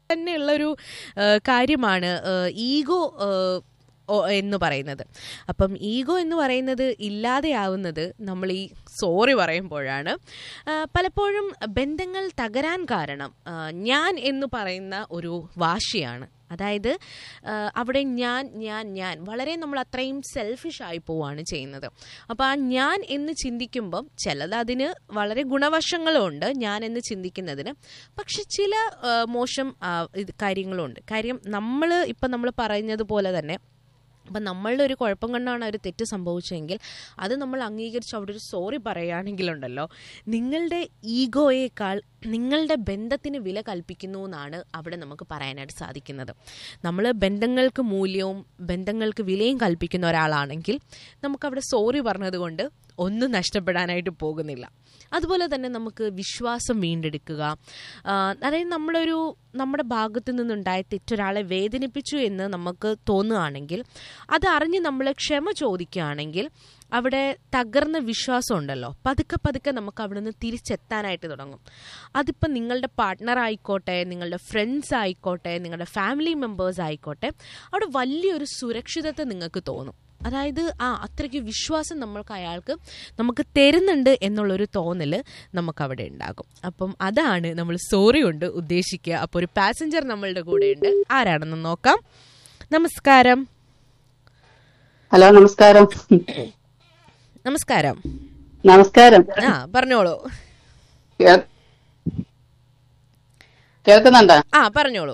തന്നെയുള്ളൊരു ആ, കാര്യമാണ് ഈഗോ എന്ന് പറയുന്നത് അപ്പം ഈഗോ എന്ന് പറയുന്നത് ഇല്ലാതെയാവുന്നത് നമ്മൾ ഈ സോറി പറയുമ്പോഴാണ് ആ, പലപ്പോഴും ബന്ധങ്ങൾ തകരാൻ കാരണം ആ, ഞാൻ എന്ന് പറയുന്ന ഒരു വാശിയാണ് അതായത് ആ, അവിടെ ഞാൻ ഞാൻ ഞാൻ വളരെ നമ്മൾ അത്രയും സെൽഫിഷ് ആയി പോവാണ് ചെയ്യുന്നത് അപ്പോൾ ആ ഞാൻ എന്ന് ചിന്തിക്കുമ്പം ചിലത് അതിന് വളരെ ഗുണവശങ്ങളുണ്ട് ഞാൻ എന്ന് ചിന്തിക്കുന്നതിന് പക്ഷെ ചില ആ, മോശം ആ, ഇത് കാര്യങ്ങളുണ്ട് കാര്യം നമ്മൾ ഇപ്പം നമ്മൾ പറയുന്നത് പോലെ തന്നെ അപ്പം നമ്മളുടെ ഒരു കുഴപ്പം കൊണ്ടാണ് ഒരു തെറ്റ് സംഭവിച്ചതെങ്കിൽ അത് നമ്മൾ അംഗീകരിച്ച് അവിടെ ഒരു സോറി പറയുകയാണെങ്കിലുണ്ടല്ലോ നിങ്ങളുടെ ഈഗോയേക്കാൾ നിങ്ങളുടെ ബന്ധത്തിന് വില കൽപ്പിക്കുന്നു എന്നാണ് അവിടെ നമുക്ക് പറയാനായിട്ട് സാധിക്കുന്നത് നമ്മൾ ബന്ധങ്ങൾക്ക് മൂല്യവും ബന്ധങ്ങൾക്ക് വിലയും കൽപ്പിക്കുന്ന ഒരാളാണെങ്കിൽ നമുക്കവിടെ സോറി പറഞ്ഞതുകൊണ്ട് ഒന്നും നഷ്ടപ്പെടാനായിട്ട് പോകുന്നില്ല അതുപോലെ തന്നെ നമുക്ക് വിശ്വാസം വീണ്ടെടുക്കുക ആ, അതായത് നമ്മളൊരു നമ്മുടെ ഭാഗത്തു നിന്നുണ്ടായ തെറ്റൊരാളെ വേദനിപ്പിച്ചു എന്ന് നമുക്ക് തോന്നുകയാണെങ്കിൽ അത് അറിഞ്ഞ് നമ്മൾ ക്ഷമ ചോദിക്കുകയാണെങ്കിൽ അവിടെ തകർന്ന വിശ്വാസം ഉണ്ടല്ലോ പതുക്കെ പതുക്കെ നമുക്ക് അവിടെ നിന്ന് തിരിച്ചെത്താനായിട്ട് തുടങ്ങും അതിപ്പം നിങ്ങളുടെ പാർട്ട്ണർ ആയിക്കോട്ടെ നിങ്ങളുടെ ഫ്രണ്ട്സ് ആയിക്കോട്ടെ നിങ്ങളുടെ ഫാമിലി മെമ്പേഴ്സ് ആയിക്കോട്ടെ അവിടെ വലിയൊരു സുരക്ഷിതത്വം നിങ്ങൾക്ക് തോന്നും അതായത് ആ അത്രയ്ക്ക് വിശ്വാസം നമ്മൾക്ക് അയാൾക്ക് നമുക്ക് തരുന്നുണ്ട് എന്നുള്ളൊരു തോന്നൽ നമുക്ക് അവിടെ ഉണ്ടാകും അപ്പം അതാണ് നമ്മൾ സോറി കൊണ്ട് ഉദ്ദേശിക്കുക അപ്പോൾ ഒരു പാസഞ്ചർ നമ്മളുടെ കൂടെയുണ്ട് ആരാണെന്ന് നോക്കാം നമസ്കാരം ഹലോ നമസ്കാരം നമസ്കാരം നമസ്കാരം ആ പറഞ്ഞോളൂ കേ- കേൾക്കുന്നുണ്ടോ ആ പറഞ്ഞോളൂ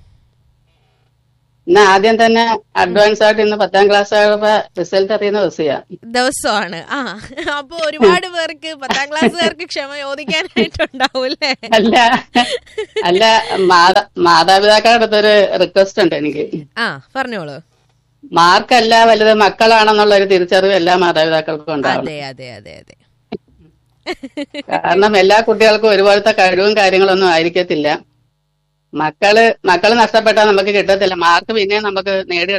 ഇന്ന് ആദ്യം തന്നെ അഡ്വാൻസ് ആയിട്ട് ഇന്ന് പത്താം ക്ലാസ് റിസൾട്ട് അറിയുന്ന ദിവസയാ ദിവസമാണ് ആ അപ്പൊ ഒരുപാട് പേർക്ക് പത്താം ക്ലാസ്സുകാർക്ക് ക്ഷമ ചോദിക്കാനായിട്ടുണ്ടാവും അല്ലേ അല്ല അല്ല മാതാ മാതാപിതാക്കളുടെ അടുത്തൊരു റിക്വസ്റ്റ് ഉണ്ട് എനിക്ക് ആ പറഞ്ഞോളൂ മാർക്കല്ല വലുത് മക്കളാണെന്നുള്ള ഒരു തിരിച്ചറിവ് എല്ലാ മാതാപിതാക്കൾക്കും ഉണ്ടാവണം അതെ അതെ അതെ അതെ കാരണം എല്ലാ കുട്ടികൾക്കും ഒരുപോലത്തെ കഴിവും കാര്യങ്ങളൊന്നും ആയിരിക്കത്തില്ല മക്കള് മക്കള് നഷ്ടപ്പെട്ടാൽ നമുക്ക് കിട്ടത്തില്ല മാർക്ക് പിന്നെ നമുക്ക് നേടിയെടുക്കാൻ